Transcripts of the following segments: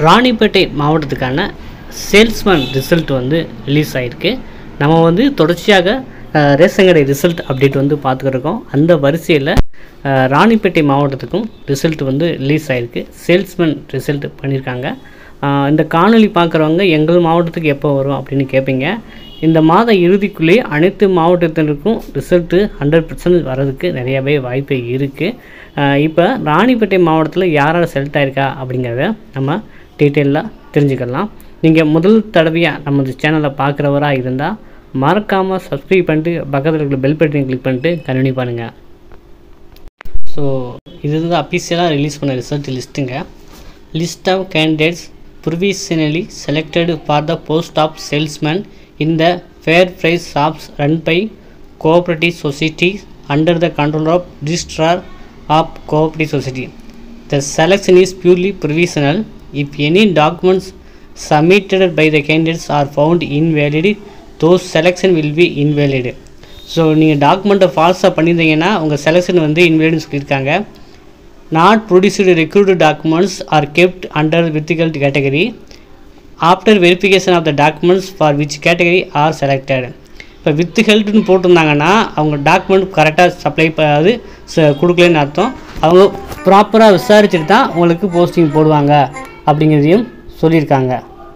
ராணிப்பேட்டை மாவட்டத்துக்கான salesman result வந்து release ஆகிருக்கு நம்ம வந்து தொடர்ச்சியாக அஹ், ரேஷன் கடை ரிசல்ட் அப்டேட் வந்து பார்த்துக்கிருக்கோம் அந்த வரிசையில் அஹ், ராணிப்பேட்டை மாவட்டத்துக்கும் ரிசல்ட் வந்து ரிலீஸ் ஆகிருக்கு சேல்ஸ்மேன் ரிசல்ட் பண்ணியிருக்காங்க அஹ், இந்த காணொளி பார்க்குறவங்க எங்கள் மாவட்டத்துக்கு எப்போ வரும் அப்படின்னு கேட்பீங்க இந்த மாத இறுதிக்குள்ளேயே அனைத்து மாவட்டத்தினருக்கும் ரிசல்ட்டு ஹண்ட்ரட் பர்சன்ட் வரதுக்கு நிறையவே வாய்ப்பு இருக்குது இப்போ ராணிப்பேட்டை மாவட்டத்தில் யார் யார் செலக்ட் ஆயிருக்கா அப்படிங்கிறத நம்ம டீட்டெயிலாக தெரிஞ்சுக்கலாம் நீங்கள் முதல் தடவையாக நமது சேனலை பார்க்குறவராக இருந்தால் மறக்காமல் சப்ஸ்கிரைப் பண்ணிட்டு பக்கத்தில் இருக்கிற பெல் பட்டனை கிளிக் பண்ணிட்டு கண்டினியூ பண்ணுங்கள் ஸோ இது வந்து அஃபீஷியலாக ரிலீஸ் பண்ண ரிசல்ட் லிஸ்ட்டுங்க list of candidates provisionally selected for the post of salesman in the fair price shops run by cooperative society under the control of registrar of cooperative society The selection is purely provisional. If any documents submitted by the candidates are found invalid, those selection will be invalid. So நீங்கள் டாக்குமெண்ட்டை ஃபால்ஸாக பண்ணியிருந்தீங்கன்னா உங்கள் selection வந்து இன்வேலிட்னு சொல்லியிருக்காங்க not produced recruit documents are kept under withheld category after verification of the documents for which category are selected இப்போ with ஹெல்ப்னு போட்டிருந்தாங்கன்னா அவங்க டாக்குமெண்ட் கரெக்டாக சப்ளை அதாவது ச- கொடுக்கலன்னு அர்த்தம் அவங்க ப்ராப்பராக விசாரிச்சுட்டு தான் உங்களுக்கு போஸ்டிங் போடுவாங்க அப்படிங்கிறதையும் சொல்லியிருக்காங்க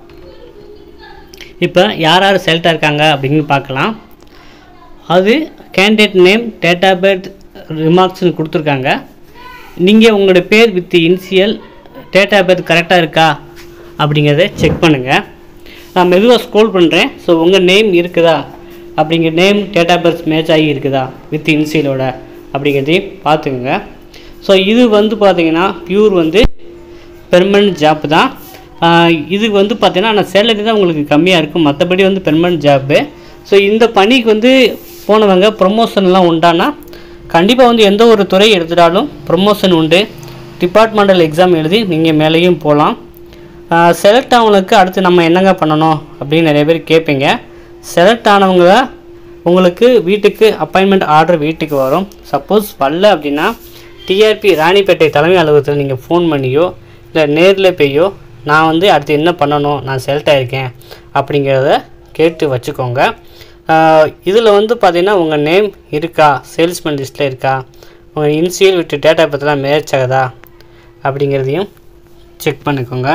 இப்போ யார் யார் செலக்ட் இருக்காங்க அப்படின்னு பார்க்கலாம் அது candidate name date of birth ரிமார்க்ஸ்னு கொடுத்துருக்காங்க நீங்கள் உங்களோட பேர் with initial date of birth கரெக்டாக இருக்கா அப்படிங்கிறத செக் பண்ணுங்கள் நான் மெதுவாக ஸ்க்ரோல் பண்ணுறேன் ஸோ உங்கள் நேம் இருக்குதா அப்படிங்கிற name date of birth match ஆகி இருக்குதா வித் இனிஷியலோட அப்படிங்கிறதையும் பார்த்துக்குங்க ஸோ இது வந்து பார்த்தீங்கன்னா பியூர் வந்து பெர்மனன்ட் ஜாப் தான் ஆஹ் இது வந்து பார்த்தீங்கன்னா ஆனால் சேலரி தான் உங்களுக்கு கம்மியாக இருக்கும் மற்றபடி வந்து பெர்மனன்ட் ஜாப்பு ஸோ இந்த பணிக்கு வந்து போனவங்க ப்ரொமோஷன்லாம் உண்டானா கண்டிப்பாக வந்து எந்த ஒரு துறை எடுத்துட்டாலும் ப்ரொமோஷன் உண்டு டிபார்ட்மெண்டல் எக்ஸாம் எழுதி நீங்கள் மேலேயும் போகலாம் செலக்ட் ஆனவங்களுக்கு அடுத்து நம்ம என்னங்க பண்ணணும் அப்படின்னு நிறைய பேர் கேட்பீங்க செலக்ட் ஆனவங்க உங்களுக்கு வீட்டுக்கு அப்பாயின்மெண்ட் ஆர்டர் வீட்டுக்கு வரும் சப்போஸ் வரல அப்படின்னா டிஆர்பி ராணிப்பேட்டை தலைமை அலுவலகத்தில் நீங்கள் ஃபோன் பண்ணியோ இல்லை நேரில் போயோ நான் வந்து அடுத்து என்ன பண்ணணும் நான் செலக்ட் ஆகிருக்கேன் அப்படிங்கிறத கேட்டு வச்சுக்கோங்க இதில் வந்து பார்த்தீங்கன்னா உங்கள் நேம் இருக்கா சேல்ஸ்மேன் லிஸ்ட்டில் இருக்கா உங்கள் இன்சியல் விட்டு டேட்டா பற்றிலாம் மேட்ச் ஆகுதா அப்படிங்கிறதையும் செக் பண்ணிக்கோங்க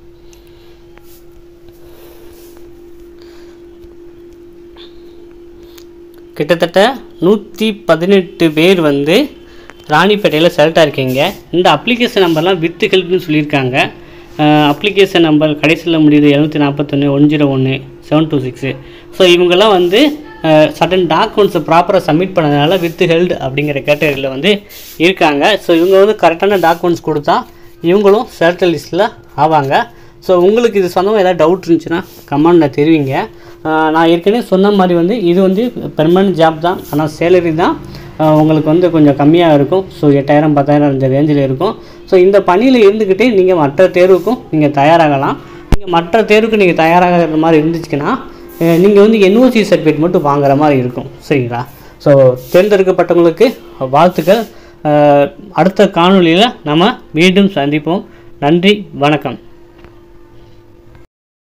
கிட்டத்தட்ட நூற்றி பதினெட்டு பேர் வந்து ராணிப்பேட்டையில் செலக்ட் ஆயிருக்கீங்க இந்த அப்ளிகேஷன் நம்பர்லாம் வித் ஹெல்ப்னு சொல்லியிருக்காங்க அப்ளிகேஷன் நம்பர் கடைசியில் முடியுது எழுநூற்றி நாற்பத்தொன்று ஒன் ஜீரோ ஒன்று செவன் டூ சிக்ஸு ஸோ இவங்கெல்லாம் வந்து சடன் டாக்குமெண்ட்ஸை ப்ராப்பராக சப்மிட் பண்ணதுனால வித் ஹெல்ட் அப்படிங்கிற கேட்டகரியில் வந்து இருக்காங்க ஸோ இவங்க வந்து கரெக்டான டாக்குமெண்ட்ஸ் கொடுத்தா இவங்களும் செலக்ட் லிஸ்ட்டில் ஆவாங்க ஸோ உங்களுக்கு இது சொந்தமாக ஏதாவது டவுட் இருந்துச்சுன்னா கமெண்டில் தெரிவிங்க ஆஹ் நான் ஏற்கனவே சொன்ன மாதிரி வந்து இது வந்து பெர்மனன்ட் ஜாப் தான் ஆனால் சேலரி தான் ஆஹ் உங்களுக்கு வந்து கொஞ்சம் கம்மியாக இருக்கும் ஸோ எட்டாயிரம் பத்தாயிரம் இந்த ரேஞ்சில் இருக்கும் ஸோ இந்த பணியில் இருந்துக்கிட்டே நீங்கள் மற்ற தேர்வுக்கும் நீங்கள் தயாராகலாம் நீங்கள் மற்ற தேர்வுக்கு நீங்கள் தயாராகிற மாதிரி இருந்துச்சுன்னா நீங்கள் வந்து என்ஓசி சர்டிஃபிகேட் மட்டும் வாங்குற மாதிரி இருக்கும் சரிங்களா ஸோ தேர்ந்தெடுக்கப்பட்டவங்களுக்கு வாழ்த்துக்கள் ஆஹ் அடுத்த காணொளியில் நம்ம மீண்டும் சந்திப்போம் நன்றி வணக்கம்